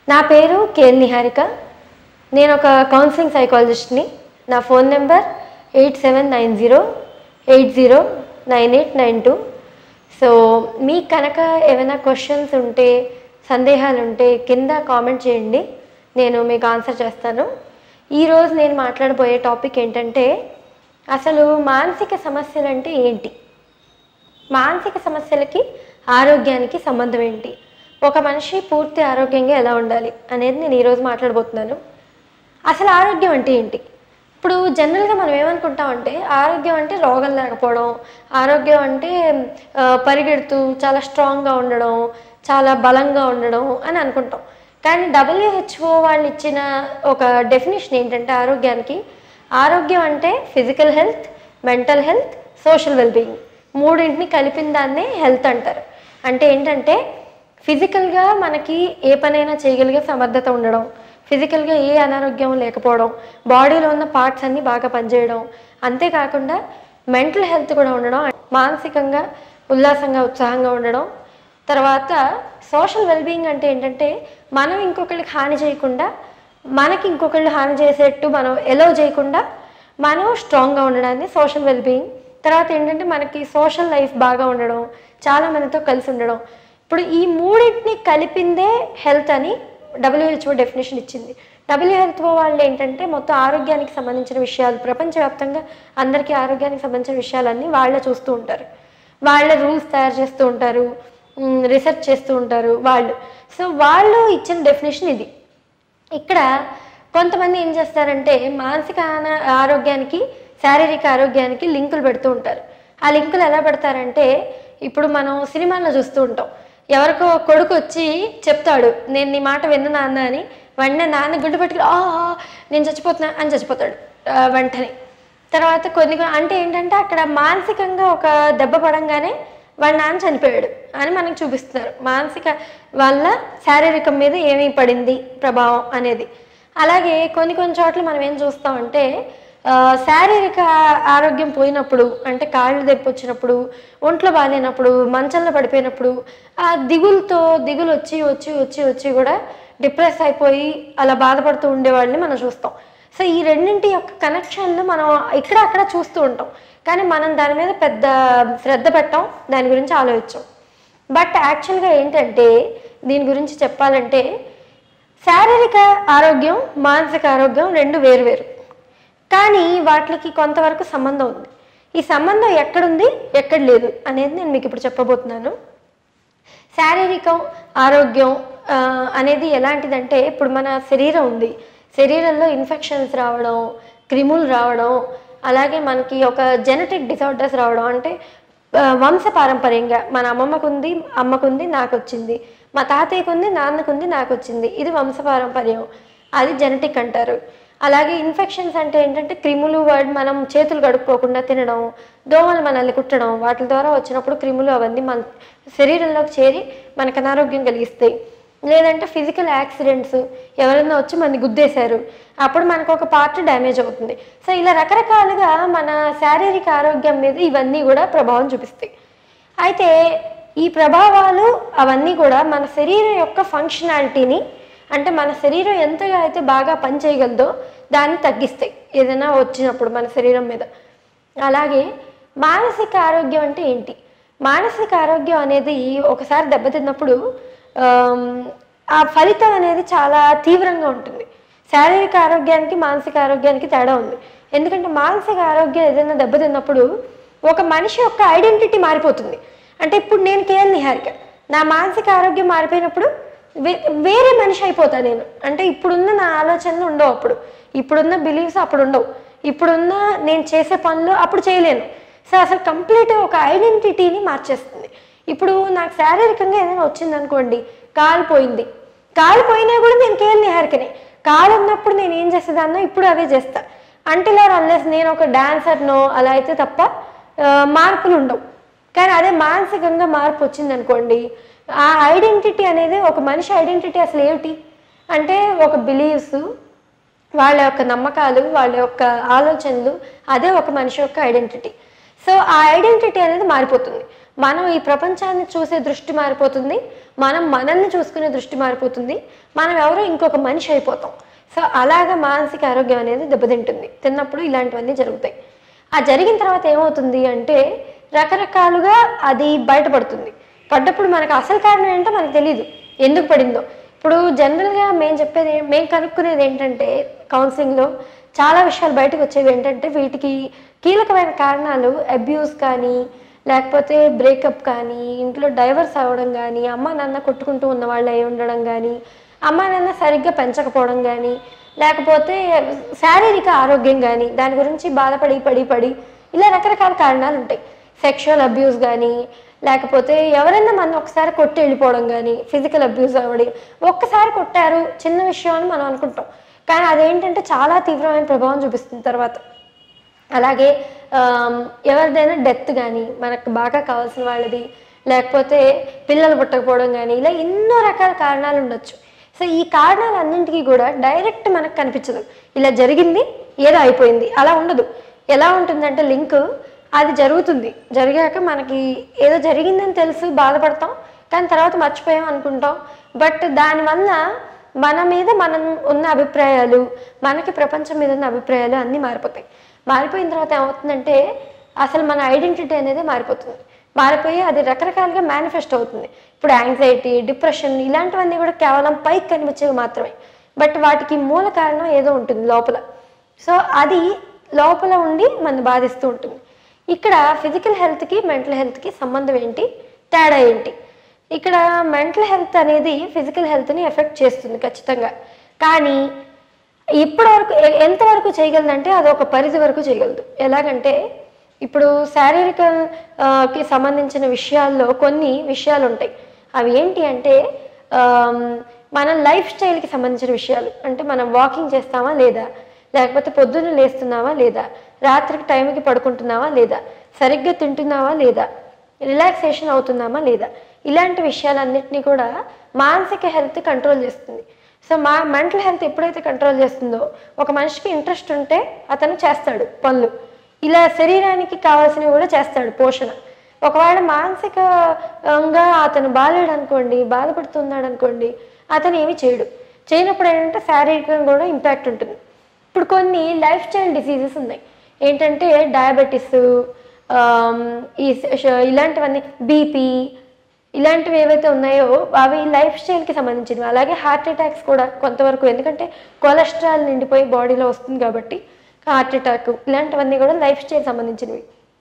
నా పేరు కే నిహారిక నేను ఒక కౌన్సిలింగ్ సైకాలజిస్ట్ని నా phone number eight seven nine zero eight zero nine eight nine two so మీకు కనుక ఏమైనా క్వశ్చన్స్ ఉంటే సందేహాలు ఉంటే కింద కామెంట్ చేయండి నేను మీకు ఆన్సర్ చేస్తాను ఈరోజు నేను మాట్లాడబోయే టాపిక్ ఏంటంటే అసలు మానసిక సమస్యలు అంటే ఏంటి మానసిక సమస్యలకి ఆరోగ్యానికి సంబంధం ఏంటి ఒక మనిషి పూర్తి ఆరోగ్యంగా ఎలా ఉండాలి అనేది నేను ఈరోజు మాట్లాడబోతున్నాను అసలు ఆరోగ్యం అంటే ఏంటి ఇప్పుడు జనరల్గా మనం ఏమనుకుంటామంటే ఆరోగ్యం అంటే రోగాలు లేకపోవడం ఆరోగ్యం అంటే ఆ, పరిగెడుతూ చాలా స్ట్రాంగ్గా ఉండడం చాలా బలంగా ఉండడం అని అనుకుంటాం కానీ డబ్ల్యూహెచ్ఓ వాళ్ళు ఇచ్చిన ఒక డెఫినేషన్ ఏంటంటే ఆరోగ్యానికి ఆరోగ్యం అంటే physical health mental health social wellbeing మూడింటిని కలిపిన దాన్నే హెల్త్ అంటారు అంటే ఏంటంటే ఫిజికల్గా మనకి ఏ పనైనా చేయగలిగే సమర్థత ఉండడం ఫిజికల్గా ఏ అనారోగ్యం లేకపోవడం బాడీలో ఉన్న పార్ట్స్ అన్నీ బాగా పనిచేయడం అంతేకాకుండా మెంటల్ హెల్త్ కూడా ఉండడం మానసికంగా ఉల్లాసంగా ఉత్సాహంగా ఉండడం తర్వాత సోషల్ వెల్బీయింగ్ అంటే ఏంటంటే మనం ఇంకొకరికి హాని చేయకుండా మనకి ఇంకొకళ్ళు హాని చేసేట్టు మనం ఎలో చేయకుండా మనం స్ట్రాంగ్గా ఉండడాన్ని సోషల్ వెల్బీయింగ్ తర్వాత ఏంటంటే మనకి సోషల్ లైఫ్ బాగా ఉండడం చాలా మందితో కలిసి ఉండడం ఇప్పుడు ఈ మూడింటిని కలిపిందే హెల్త్ అని డబ్ల్యూహెచ్ఓ డెఫినేషన్ ఇచ్చింది డబ్ల్యూహెచ్ఓ వాళ్ళు ఏంటంటే మొత్తం ఆరోగ్యానికి సంబంధించిన విషయాలు ప్రపంచవ్యాప్తంగా అందరికీ ఆరోగ్యానికి సంబంధించిన విషయాలన్నీ వాళ్ళే చూస్తూ ఉంటారు వాళ్ళ రూల్స్ తయారు చేస్తూ ఉంటారు రీసెర్చ్ చేస్తూ ఉంటారు వాళ్ళు సో వాళ్ళు ఇచ్చిన డెఫినేషన్ ఇది ఇక్కడ కొంతమంది ఏం చేస్తారంటే మానసిక ఆన- ఆరోగ్యానికి శారీరక ఆరోగ్యానికి లింకులు పెడుతూ ఉంటారు ఆ లింకులు ఎలా పెడతారంటే ఇప్పుడు మనం సినిమాల్లో చూస్తూ ఉంటాం ఎవరికో కొడుకు వచ్చి చెప్తాడు నేను నీ మాట విన్న నాన్న అని వెంటనే నాన్న గుడ్డు పెట్టుకుని "ఆ, ఆ, నేను చచ్చిపోతున్నా అని చచ్చిపోతాడు ఆ, వెంటనే తర్వాత కొన్ని కొ- అంటే ఏంటంటే అక్కడ మానసికంగా ఒక దెబ్బ పడంగానే వాళ్ళ నాన్న చనిపోయాడు అని మనకు చూపిస్తున్నారు మానసిక వల్ల శారీరకం మీద ఏమి పడింది ప్రభావం అనేది అలాగే కొన్ని కొన్ని చోట్ల మనం ఏం చూస్తామంటే ఆ, శారీరక ఆరోగ్యం పోయినప్పుడు అంటే కాళ్ళు దెప్పి వచ్చినప్పుడు ఒంట్లో బాగాలేనప్పుడు మంచంలో పడిపోయినప్పుడు ఆ దిగులతో దిగులు వచ్చి వచ్చి వచ్చి వచ్చి కూడా డిప్రెస్ అయిపోయి అలా బాధపడుతూ ఉండేవాళ్ళని మనం చూస్తాం సో ఈ రెండింటి యొక్క కనెక్షన్లు మనం ఇక్కడ అక్కడ చూస్తూ ఉంటాం కానీ మనం దాని మీద పెద్ద శ్రద్ధ పెట్టాం దాని గురించి ఆలోచించాం బట్ యాక్చువల్గా ఏంటంటే దీని గురించి చెప్పాలంటే శారీరక ఆరోగ్యం మానసిక ఆరోగ్యం రెండు వేరువేరు కానీ వాటికి కొంతవరకు సంబంధం ఉంది ఈ సంబంధం ఎక్కడుంది ఎక్కడ లేదు అనేది నేను మీకు ఇప్పుడు చెప్పబోతున్నాను శారీరకం ఆరోగ్యం ఆ, అనేది ఎలాంటిదంటే ఇప్పుడు మన శరీరం ఉంది శరీరంలో ఇన్ఫెక్షన్స్ రావడం క్రిములు రావడం అలాగే మనకి ఒక జెనెటిక్ డిసార్డర్స్ రావడం అంటే ఆ, వంశపారంపర్యంగా మన అమ్మమ్మకు ఉంది అమ్మకుంది నాకు వచ్చింది మా తాతయ్యకు ఉంది నాన్నకు ఉంది నాకు వచ్చింది ఇది వంశపారంపర్యం అది జెనెటిక్ అంటారు అలాగే ఇన్ఫెక్షన్స్ అంటే ఏంటంటే క్రిములు వాడి మనం చేతులు కడుక్కోకుండా తినడం దోమలు మనల్ని కుట్టడం వాటి ద్వారా వచ్చినప్పుడు క్రిములు అవన్నీ మన శరీరంలోకి చేరి మనకు అనారోగ్యం కలిగిస్తాయి లేదంటే ఫిజికల్ యాక్సిడెంట్స్ ఎవరైనా వచ్చి మనని గుద్దేశారు అప్పుడు మనకు ఒక పార్ట్ డ్యామేజ్ అవుతుంది సో ఇలా రకరకాలుగా మన శారీరక ఆరోగ్యం మీద ఇవన్నీ కూడా ప్రభావం చూపిస్తాయి అయితే ఈ ప్రభావాలు అవన్నీ కూడా మన శరీరం యొక్క ఫంక్షనాలిటీని అంటే మన శరీరం ఎంతగా అయితే బాగా పనిచేయగలదో దాన్ని తగ్గిస్తాయి ఏదైనా వచ్చినప్పుడు మన శరీరం మీద అలాగే మానసిక ఆరోగ్యం అంటే ఏంటి మానసిక ఆరోగ్యం అనేది ఒకసారి దెబ్బతిన్నప్పుడు ఆమ్, ఆ ఫలితం అనేది చాలా తీవ్రంగా ఉంటుంది శారీరక ఆరోగ్యానికి మానసిక ఆరోగ్యానికి తేడా ఉంది ఎందుకంటే మానసిక ఆరోగ్యం ఏదైనా దెబ్బతిన్నప్పుడు ఒక మనిషి యొక్క ఐడెంటిటీ మారిపోతుంది అంటే ఇప్పుడు నేను కేఎల్ నిహారిక నా మానసిక ఆరోగ్యం మారిపోయినప్పుడు వే- వేరే మనిషి అయిపోతా నేను అంటే ఇప్పుడున్న నా ఆలోచనలు ఉండవు అప్పుడు ఇప్పుడున్న బిలీఫ్స్ అప్పుడు ఉండవు ఇప్పుడున్న నేను చేసే పనులు అప్పుడు చేయలేను సో అసలు కంప్లీట్ ఒక ఐడెంటిటీని మార్చేస్తుంది ఇప్పుడు నాకు శారీరకంగా ఏదైనా వచ్చింది అనుకోండి కాలు పోయింది కాలు పోయినా కూడా నేను కేఎల్ నిహారికనే కాలు ఉన్నప్పుడు నేను ఏం చేసేదాన్నో ఇప్పుడు అవే చేస్తా అంటిలో అన్లెస్ నేను ఒక డాన్సర్నో అలా అయితే తప్ప ఆ, మార్పులు ఉండవు కానీ అదే మానసికంగా మార్పు వచ్చింది అనుకోండి ఆ ఐడెంటిటీ అనేది ఒక మనిషి ఐడెంటిటీ అసలు ఏమిటి అంటే ఒక బిలీవ్స్ వాళ్ళ యొక్క నమ్మకాలు వాళ్ళ యొక్క ఆలోచనలు అదే ఒక మనిషి యొక్క ఐడెంటిటీ సో ఆ ఐడెంటిటీ అనేది మారిపోతుంది మనం ఈ ప్రపంచాన్ని చూసే దృష్టి మారిపోతుంది మనం మనల్ని చూసుకునే దృష్టి మారిపోతుంది మనం ఎవరో ఇంకొక మనిషి అయిపోతాం సో అలాగా మానసిక ఆరోగ్యం అనేది దెబ్బతింటుంది తిన్నప్పుడు ఇలాంటివన్నీ జరుగుతాయి ఆ జరిగిన తర్వాత ఏమవుతుంది అంటే రకరకాలుగా అది బయటపడుతుంది పడ్డప్పుడు మనకు అసలు కారణం ఏంటో మనకు తెలియదు ఎందుకు పడిందో ఇప్పుడు జనరల్గా మేము చెప్పేది మేము కనుక్కునేది ఏంటంటే కౌన్సిలింగ్లో చాలా విషయాలు బయటకు వచ్చేవి ఏంటంటే వీటికి కీలకమైన కారణాలు అబ్యూస్ కానీ లేకపోతే బ్రేకప్ కానీ ఇంట్లో డైవర్స్ అవ్వడం కానీ అమ్మ నాన్న కొట్టుకుంటూ ఉన్న వాళ్ళు అయి ఉండడం కానీ అమ్మ నాన్న సరిగ్గా పెంచకపోవడం కానీ లేకపోతే శారీరక ఆరోగ్యం కానీ దాని గురించి బాధపడి పడి పడి ఇలా రకరకాల కారణాలు ఉంటాయి సెక్షువల్ అబ్యూస్ కానీ లేకపోతే ఎవరైనా మన ఒకసారి కొట్టి వెళ్ళిపోవడం కానీ ఫిజికల్ అబ్యూస్ అవ్వడం ఒక్కసారి కొట్టారు చిన్న విషయం అని మనం అనుకుంటాం కానీ అదేంటంటే చాలా తీవ్రమైన ప్రభావం చూపిస్తుంది తర్వాత అలాగే ఆమ్, ఎవరిదైనా డెత్ కానీ మనకు బాగా కావాల్సిన వాళ్ళది లేకపోతే పిల్లలు పుట్టకపోవడం కానీ ఇలా ఎన్నో రకాల కారణాలు ఉండొచ్చు సో ఈ కారణాలన్నింటికీ కూడా డైరెక్ట్ మనకు కనిపించదు ఇలా జరిగింది ఏదో అయిపోయింది అలా ఉండదు ఎలా ఉంటుందంటే లింక్ అది జరుగుతుంది జరిగాక మనకి ఏదో జరిగిందని తెలుసు బాధపడతాం కానీ తర్వాత మర్చిపోయాం అనుకుంటాం బట్ దానివల్ల మన మీద మనం ఉన్న అభిప్రాయాలు మనకి ప్రపంచం మీద ఉన్న అభిప్రాయాలు అన్నీ మారిపోతాయి మారిపోయిన తర్వాత ఏమవుతుందంటే అసలు మన ఐడెంటిటీ అనేది మారిపోతుంది మారిపోయి అది రకరకాలుగా మేనిఫెస్ట్ అవుతుంది ఇప్పుడు యాంగ్జైటీ డిప్రెషన్ ఇలాంటివన్నీ కూడా కేవలం పైకి కనిపించేవి మాత్రమే బట్ వాటికి మూల కారణం ఏదో ఉంటుంది లోపల సో అది లోపల ఉండి మన బాధిస్తూ ఉంటుంది ఇక్కడ ఫిజికల్ హెల్త్కి మెంటల్ హెల్త్కి సంబంధం ఏంటి తేడా ఏంటి ఇక్కడ మెంటల్ హెల్త్ అనేది ఫిజికల్ హెల్త్ని ఎఫెక్ట్ చేస్తుంది ఖచ్చితంగా కానీ ఇప్పటి వరకు ఎ- ఎంతవరకు చేయగలదంటే అది ఒక పరిధి వరకు చేయగలదు ఎలాగంటే ఇప్పుడు శారీరక ఆ, కి సంబంధించిన విషయాల్లో కొన్ని విషయాలు ఉంటాయి అవి ఏంటి అంటే ఆమ్, మన లైఫ్ స్టైల్కి సంబంధించిన విషయాలు అంటే మనం వాకింగ్ చేస్తామా లేదా లేకపోతే పొద్దున్న లేస్తున్నావా లేదా రాత్రికి టైంకి పడుకుంటున్నావా లేదా సరిగ్గా తింటున్నావా లేదా రిలాక్సేషన్ అవుతున్నామా లేదా ఇలాంటి విషయాలన్నింటినీ కూడా మానసిక హెల్త్ కంట్రోల్ చేస్తుంది సో మా మెంటల్ హెల్త్ ఎప్పుడైతే కంట్రోల్ చేస్తుందో ఒక మనిషికి ఇంట్రెస్ట్ ఉంటే అతను చేస్తాడు పనులు ఇలా శరీరానికి కావాల్సినవి కూడా చేస్తాడు పోషణ ఒకవేళ మానసికంగా అతను బాగాలేడు అనుకోండి బాధపడుతున్నాడు అనుకోండి అతను ఏమి చేయడు చేయనప్పుడు ఏంటంటే శారీరకంగా కూడా ఇంపాక్ట్ ఉంటుంది ఇప్పుడు కొన్ని లైఫ్ స్టైల్ డిసీజెస్ ఉన్నాయి ఏంటంటే డయాబెటీస్ ఈ ష- ఇలాంటివన్నీ బీపీ ఇలాంటివి ఏవైతే ఉన్నాయో అవి లైఫ్ స్టైల్కి సంబంధించినవి అలాగే హార్ట్ అటాక్స్ కూడా కొంతవరకు ఎందుకంటే కొలెస్ట్రాల్ నిండిపోయి బాడీలో వస్తుంది కాబట్టి హార్ట్ అటాక్ ఇలాంటివన్నీ కూడా లైఫ్ స్టైల్ సంబంధించినవి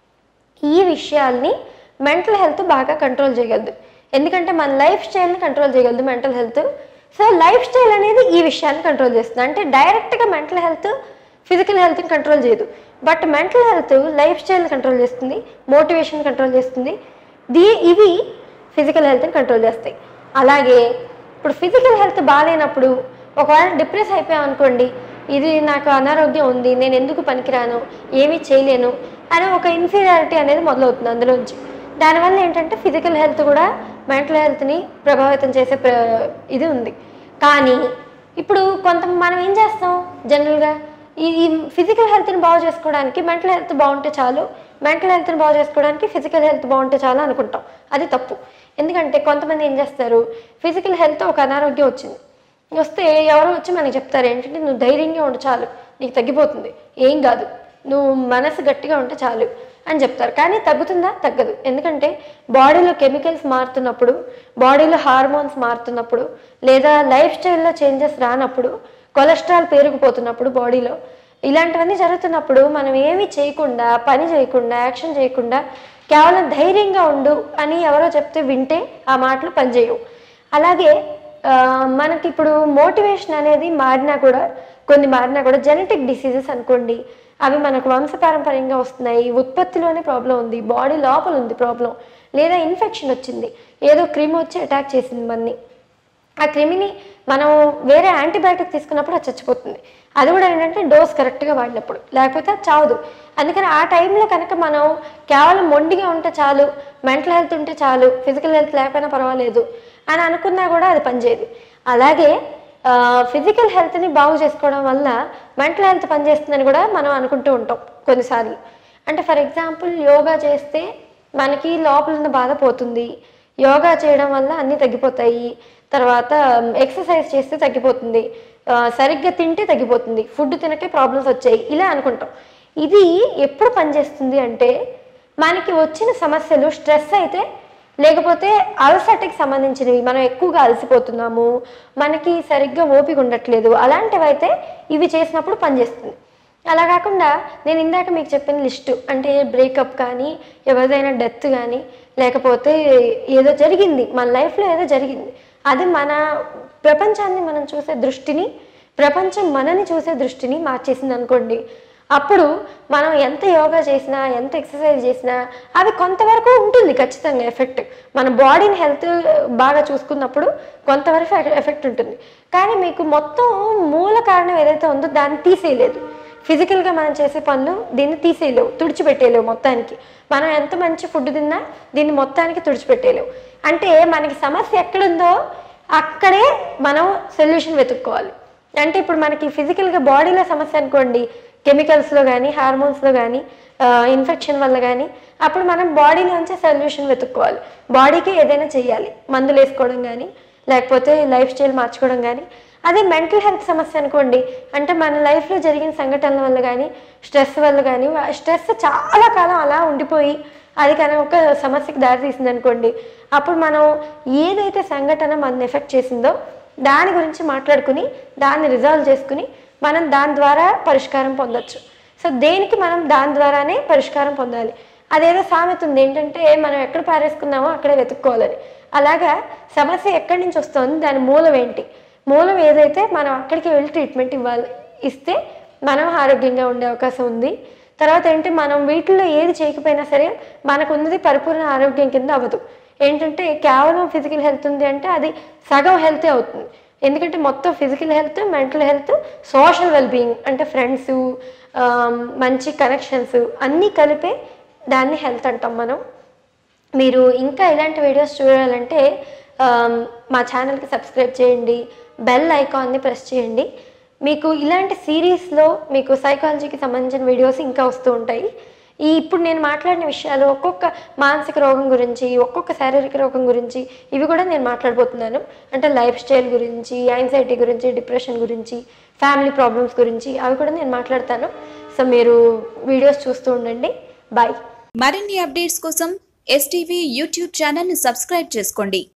ఈ విషయాల్ని మెంటల్ హెల్త్ బాగా కంట్రోల్ చేయగలదు ఎందుకంటే మన లైఫ్ స్టైల్ని కంట్రోల్ చేయగలదు mental health so life style అనేది ఈ విషయాన్ని కంట్రోల్ చేస్తుంది అంటే డైరెక్ట్గా మెంటల్ హెల్త్ ఫిజికల్ హెల్త్ని కంట్రోల్ చేయదు బట్ మెంటల్ హెల్త్ లైఫ్ స్టైల్ని కంట్రోల్ చేస్తుంది మోటివేషన్ కంట్రోల్ చేస్తుంది దీ ఇవి ఫిజికల్ హెల్త్ని కంట్రోల్ చేస్తాయి అలాగే ఇప్పుడు ఫిజికల్ హెల్త్ బాగాలేనప్పుడు ఒకవేళ డిప్రెస్ అయిపోయాం అనుకోండి ఇది నాకు అనారోగ్యం ఉంది నేను ఎందుకు పనికిరాను ఏమీ చేయలేను అని ఒక ఇన్ఫీరియారిటీ అనేది మొదలవుతుంది అందులోంచి దానివల్ల ఏంటంటే ఫిజికల్ హెల్త్ కూడా మెంటల్ హెల్త్ని ప్రభావితం చేసే ప్ర ఇది ఉంది కానీ ఇప్పుడు కొంత మనం ఏం చేస్తాం జనరల్గా ఈ ఈ ఫిజికల్ హెల్త్ని బాగు చేసుకోవడానికి మెంటల్ హెల్త్ బాగుంటే చాలు మెంటల్ హెల్త్ని బాగు చేసుకోవడానికి ఫిజికల్ హెల్త్ బాగుంటే చాలు అనుకుంటాం అది తప్పు ఎందుకంటే కొంతమంది ఏం చేస్తారు ఫిజికల్ హెల్త్ ఒక అనారోగ్యం వచ్చింది వస్తే ఎవరో వచ్చి మనకి చెప్తారు ఏంటంటే నువ్వు ధైర్యంగా ఉండు చాలు నీకు తగ్గిపోతుంది ఏం కాదు నువ్వు మనసు గట్టిగా ఉంటే చాలు అని చెప్తారు కానీ తగ్గుతుందా తగ్గదు ఎందుకంటే బాడీలో కెమికల్స్ మారుతున్నప్పుడు బాడీలో హార్మోన్స్ మారుతున్నప్పుడు లేదా లైఫ్ స్టైల్లో చేంజెస్ రానప్పుడు కొలెస్ట్రాల్ పెరిగిపోతున్నప్పుడు బాడీలో ఇలాంటివన్నీ జరుగుతున్నప్పుడు మనం ఏమీ చేయకుండా పని చేయకుండా యాక్షన్ చేయకుండా కేవలం ధైర్యంగా ఉండు అని ఎవరో చెప్తే వింటే ఆ మాటలు పనిచేయవు అలాగే ఆ, మనకి ఇప్పుడు మోటివేషన్ అనేది మారినా కూడా కొన్ని మారినా కూడా జెనెటిక్ డిసీజెస్ అనుకోండి అవి మనకు వంశపారంపర్యంగా వస్తున్నాయి ఉత్పత్తిలోనే ప్రాబ్లం ఉంది బాడీ లోపల ఉంది ప్రాబ్లం లేదా ఇన్ఫెక్షన్ వచ్చింది ఏదో క్రిమి వచ్చి అటాక్ చేసింది మనని ఆ క్రిమిని మనం వేరే యాంటీబయాటిక్ తీసుకున్నప్పుడు అది చచ్చిపోతుంది అది కూడా ఏంటంటే డోస్ కరెక్ట్గా వాడినప్పుడు లేకపోతే అది చావదు అందుకని ఆ టైంలో కనుక మనం కేవలం మొండిగా ఉంటే చాలు మెంటల్ హెల్త్ ఉంటే చాలు ఫిజికల్ హెల్త్ లేకపోయినా పర్వాలేదు అని అనుకున్నా కూడా అది పనిచేయదు అలాగే ఫిజికల్ హెల్త్ని బాగు చేసుకోవడం వల్ల మెంటల్ హెల్త్ పనిచేస్తుందని కూడా మనం అనుకుంటూ ఉంటాం కొన్నిసార్లు అంటే ఫర్ ఎగ్జాంపుల్ యోగా చేస్తే మనకి లోపల ఉన్న బాధ పోతుంది యోగా చేయడం వల్ల అన్నీ తగ్గిపోతాయి తర్వాత ఎక్సర్సైజ్ చేస్తే తగ్గిపోతుంది ఆ, సరిగ్గా తింటే తగ్గిపోతుంది ఫుడ్ తినకే ప్రాబ్లమ్స్ వచ్చాయి ఇలా అనుకుంటాం ఇది ఎప్పుడు పనిచేస్తుంది అంటే మనకి వచ్చిన సమస్యలు స్ట్రెస్ అయితే లేకపోతే అలసటకి సంబంధించినవి మనం ఎక్కువగా అలసిపోతున్నాము మనకి సరిగ్గా ఓపిక ఉండట్లేదు అలాంటివి అయితే ఇవి చేసినప్పుడు పనిచేస్తుంది అలా కాకుండా నేను ఇందాక మీకు చెప్పిన లిస్టు అంటే బ్రేకప్ కానీ ఎవరిదైనా డెత్ కానీ లేకపోతే ఏదో జరిగింది మన లైఫ్లో ఏదో జరిగింది అది మన ప్రపంచాన్ని మనం చూసే దృష్టిని ప్రపంచం మనని చూసే దృష్టిని మార్చేసింది అనుకోండి అప్పుడు మనం ఎంత యోగా చేసినా ఎంత ఎక్సర్సైజ్ చేసినా అవి కొంతవరకు ఉంటుంది ఖచ్చితంగా ఎఫెక్ట్ మన బాడీని హెల్త్ బాగా చూసుకున్నప్పుడు కొంతవరకు ఎఫెక్ట్ ఉంటుంది కానీ మీకు మొత్తం మూల కారణం ఏదైతే ఉందో దాన్ని తీసేయలేదు ఫిజికల్గా మనం చేసే పనులు దీన్ని తీసేయలేవు తుడిచిపెట్టేయలేవు మొత్తానికి మనం ఎంత మంచి ఫుడ్ తిన్నా దీన్ని మొత్తానికి తుడిచిపెట్టేయలేవు అంటే మనకి సమస్య ఎక్కడుందో అక్కడే మనం సొల్యూషన్ వెతుక్కోవాలి అంటే ఇప్పుడు మనకి ఫిజికల్గా బాడీలో సమస్య అనుకోండి కెమికల్స్లో కానీ హార్మోన్స్లో కానీ ఇన్ఫెక్షన్ వల్ల కానీ అప్పుడు మనం బాడీలోంచే సొల్యూషన్ వెతుక్కోవాలి బాడీకి ఏదైనా చేయాలి మందులు వేసుకోవడం కానీ లేకపోతే లైఫ్ స్టైల్ మార్చుకోవడం కానీ అదే మెంటల్ హెల్త్ సమస్య అనుకోండి అంటే మన లైఫ్లో జరిగిన సంఘటనల వల్ల కానీ స్ట్రెస్ వల్ల కానీ స్ట్రెస్ చాలా కాలం అలా ఉండిపోయి అది కానీ ఒక సమస్యకి దారితీసింది అనుకోండి అప్పుడు మనం ఏదైతే సంఘటన మన ఎఫెక్ట్ చేసిందో దాని గురించి మాట్లాడుకుని దాన్ని రిజాల్వ్ చేసుకుని మనం దాని ద్వారా పరిష్కారం పొందొచ్చు సో దేనికి మనం దాని ద్వారానే పరిష్కారం పొందాలి అదేదో సామెత ఉంది ఏంటంటే మనం ఎక్కడ పారేసుకున్నామో అక్కడే వెతుక్కోవాలని అలాగా సమస్య ఎక్కడి నుంచి వస్తుంది దాని మూలం ఏంటి మూలం ఏదైతే మనం అక్కడికి వెళ్ళి ట్రీట్మెంట్ ఇవ్వాలి ఇస్తే మనం ఆరోగ్యంగా ఉండే అవకాశం ఉంది తర్వాత ఏంటి మనం వీటిల్లో ఏది చేయకపోయినా సరే మనకు ఉన్నది పరిపూర్ణ ఆరోగ్యం కింద అవ్వదు ఏంటంటే కేవలం ఫిజికల్ హెల్త్ ఉంది అంటే అది సగం హెల్తే అవుతుంది ఎందుకంటే మొత్తం physical health mental health social wellbeing అంటే ఫ్రెండ్స్ మంచి కనెక్షన్స్ అన్నీ కలిపే దాన్ని హెల్త్ అంటాం మనం మీరు ఇంకా ఇలాంటి వీడియోస్ చూడాలంటే ఆమ్, మా ఛానల్కి సబ్స్క్రైబ్ చేయండి బెల్ ఐకాన్ని ప్రెస్ చేయండి మీకు ఇలాంటి సిరీస్లో మీకు సైకాలజీకి సంబంధించిన వీడియోస్ ఇంకా వస్తూ ఉంటాయి ఈ ఇప్పుడు నేను మాట్లాడిన విషయాలు ఒక్కొక్క మానసిక రోగం గురించి ఒక్కొక్క శారీరక రోగం గురించి ఇవి కూడా నేను మాట్లాడబోతున్నాను అంటే లైఫ్ స్టైల్ గురించి యాంగ్జైటీ గురించి డిప్రెషన్ గురించి ఫ్యామిలీ ప్రాబ్లమ్స్ గురించి అవి కూడా నేను మాట్లాడతాను సో మీరు వీడియోస్ చూస్తూ ఉండండి బాయ్ మరిన్ని అప్డేట్స్ కోసం ఎస్టీవీ యూట్యూబ్ ఛానల్ని సబ్స్క్రైబ్ చేసుకోండి